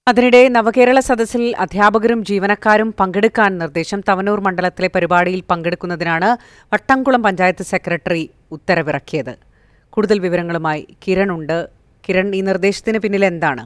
അതിനിടെ നവകേരള സദസ്സിൽ അധ്യാപകരും ജീവനക്കാരും പങ്കെടുക്കാൻ നിർദ്ദേശം തവനൂർ മണ്ഡലത്തിലെ പരിപാടിയിൽ പങ്കെടുക്കുന്നതിനാണ് വട്ടംകുളം പഞ്ചായത്ത് സെക്രട്ടറി ഉത്തരവിറക്കിയത് കൂടുതൽ വിവരങ്ങളുമായി കിരൺ ഉണ്ട് കിരൺ ഈ നിർദ്ദേശത്തിന് പിന്നിൽ എന്താണ്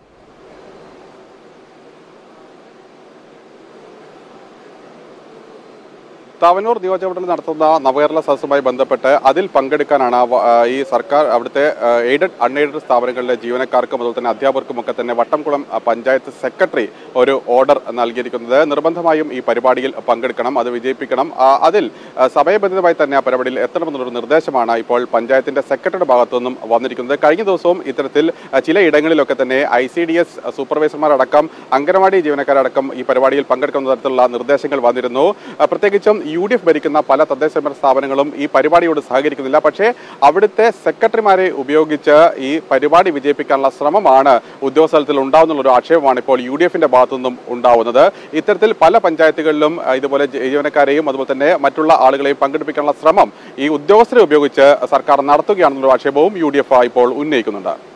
താവനൂർ നിയോജകമണ്ഡലം നടത്തുന്ന നവകേരള സദസ്സുമായി ബന്ധപ്പെട്ട് അതിൽ പങ്കെടുക്കാനാണ് വ- ആ, ഈ സർക്കാർ അവിടുത്തെ എയ്ഡഡ് അൺഎയ്ഡഡ് സ്ഥാപനങ്ങളിലെ ജീവനക്കാർക്കും അതുപോലെ തന്നെ അധ്യാപകർക്കും ഒക്കെ തന്നെ വട്ടംകുളം ആ, പഞ്ചായത്ത് സെക്രട്ടറി ഒരു ഓർഡർ നൽകിയിരിക്കുന്നത് നിർബന്ധമായും ഈ പരിപാടിയിൽ പങ്കെടുക്കണം അത് വിജയിപ്പിക്കണം ആ, അതിൽ ആ, സമയബന്ധിതമായി തന്നെ ആ പരിപാടിയിൽ എത്തണമെന്നുള്ളൊരു നിർദ്ദേശമാണ് ഇപ്പോൾ പഞ്ചായത്തിന്റെ സെക്രട്ടറിയുടെ ഭാഗത്തു നിന്നും വന്നിരിക്കുന്നത് കഴിഞ്ഞ ദിവസവും ഇത്തരത്തിൽ ആ, ചില ഇടങ്ങളിലൊക്കെ തന്നെ ഐ സി ഡി എസ് സൂപ്പർവൈസർമാരടക്കം അംഗനവാടി ജീവനക്കാരടക്കം ഈ പരിപാടിയിൽ പങ്കെടുക്കുന്ന തരത്തിലുള്ള നിർദ്ദേശങ്ങൾ വന്നിരുന്നു ആ, പ്രത്യേകിച്ചും യു ഡി എഫ് ഭരിക്കുന്ന പല തദ്ദേശ സ്വയംഭരണ സ്ഥാപനങ്ങളും ഈ പരിപാടിയോട് സഹകരിക്കുന്നില്ല പക്ഷേ അവിടുത്തെ സെക്രട്ടറിമാരെ ഉപയോഗിച്ച് ഈ പരിപാടി വിജയിപ്പിക്കാനുള്ള ശ്രമമാണ് ഉദ്യോഗസ്ഥലത്തിൽ ഉണ്ടാവുന്നുള്ള ഒരു ആക്ഷേപമാണ് ഇപ്പോൾ യു ഡി എഫിന്റെ ഭാഗത്തു നിന്നും ഉണ്ടാവുന്നത് ഇത്തരത്തിൽ പല പഞ്ചായത്തുകളിലും ആ, ഇതുപോലെ ജ- ജീവനക്കാരെയും അതുപോലെ തന്നെ മറ്റുള്ള ആളുകളെയും പങ്കെടുപ്പിക്കാനുള്ള ശ്രമം ഈ ഉദ്യോഗസ്ഥരെ ഉപയോഗിച്ച് സർക്കാർ നടത്തുകയാണെന്നുള്ള ആക്ഷേപവും യു ഡി എഫ് ഇപ്പോൾ ഉന്നയിക്കുന്നുണ്ട്